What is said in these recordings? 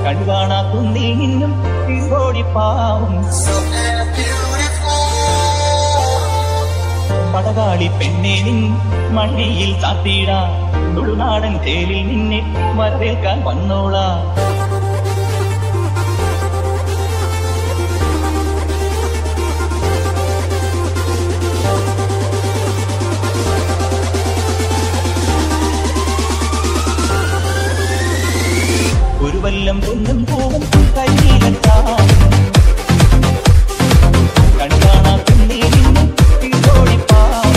കൺകാണാ കുന്നിൽ നിന്നും ഓടിപ്പാവും പടകാളി പെണ്ണെ നിൻ മണ്ണിയിൽ താത്തിടാ തുളുനാടൻ തേലിൽ നിന്നെ വരവേൽക്കാൻ വന്നോളാ ഒരു വല്ലം പൊന്നും പൂവും കയ്യിലെത്താം കൺകാണാ കുന്നിൽ നിന്നും ഓടിപ്പാവും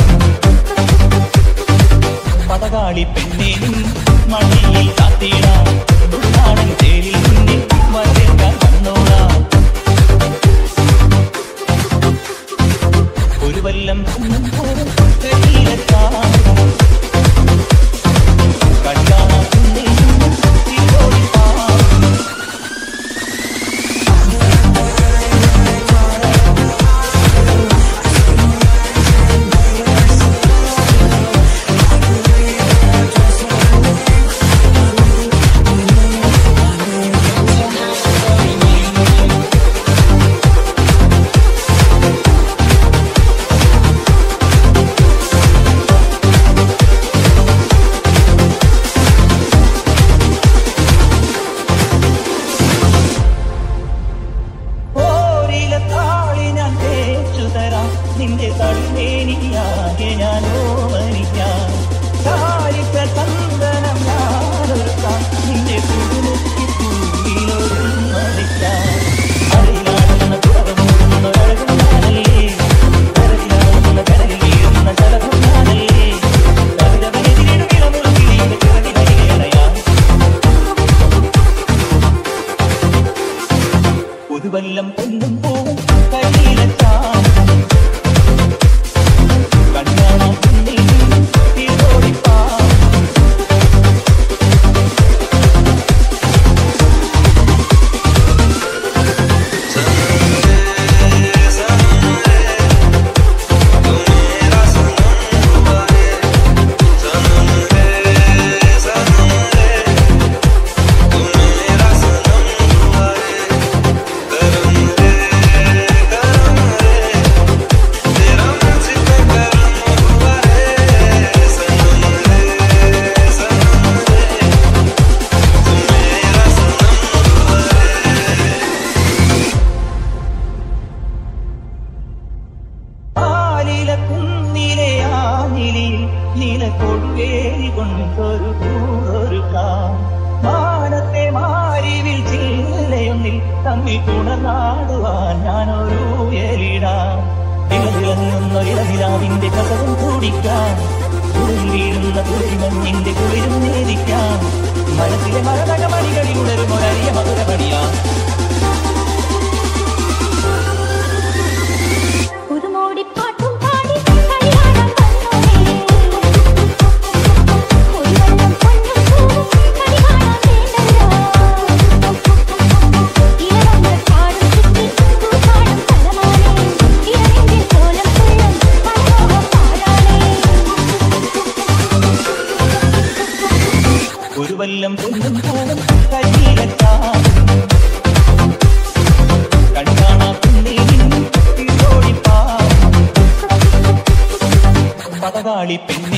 പടകാളി പെണ്ണെ നിൻ മണ്ണിയിൽ താത്തിടാ തുളുനാടൻ തേലിൽ നിന്നെ വരവേൽക്കാൻ വന്നോളാ ഒരു വല്ലം പൊന്നും പൂവും കയ്യിലെത്താം കൺകാണാ കുന്നിൽ നിന്നും ഓടിപ്പാവും ഓരില താളി ഞാൻ തേച്ചു തരാം നിന്റെ തളിമേനിയാകെ ഞാൻ ഓമനിക്കാം താരിക്ക ചന്ദനം ഞാനൊരുക്കാം നിന്റെ കുടുമുക്കി പൂവിലൊരുമടിക്കാം അറിയിലാടുന്ന കുറവമൂടുന്നൊരഴകും ഞാനല്ലേ കരകിലാടുന്ന കരകിൽ വീഴുന്ന ജലകം ഞാനല്ലേ കവിതവനെതിരിടും ഇളമുറുകിലിയുടെ ചിറകിലടിയണയാം പുതുവല്ലം പൊന്നും പൂവും കയ്യിലെത്താം കണ്ണാണ കുന്നിൽ നിന്നും തീരോടിപ്പാം ആലില കുന്നിലെ ആനിലിൽ നില കൊടുവേരി കൊണ്ടൊരു കൂറൊരു മാനത്തെ മാരിവിൽ ചില്ലയൊന്നിൽ തമ്മിൽ കുണനാടുവാൻ ഞാനൊരു എലിടാം ഇളനിലൊന്നൊരിളനിലാവിന്റെ കസവും കൂടിക്കാം കുളിൽ വീഴുന്ന കുളിമഞ്ഞിന്റെ കുളിരും നേദിക്കാം മനസ്സിലെ മരതകമണികളിൽ ഉണരും ഒരറിയ മധുരമണിയാം പുതുമോടിപ്പാട്ടും പാടി കളിയാടാൻ വന്നോനേ ഒരു വല്ലം പൊന്നും പൂവും കളി കാണാൻ വേണ്ടല്ലോ ഇളവങ്ങൾ പാടും ചുറ്റി പൂപ്പാടും കലമാനേ ഇളനെഞ്ചിൽ കോലം തുള്ളും പലമോഹം പാടാനേ ഒരു വല്ലം പൊന്നും പൂവും കയ്യിലെത്താം കൺകാണാ കുന്നിൽ നിന്നും ഓടിപ്പാം പടകാളി പെണ്ണെ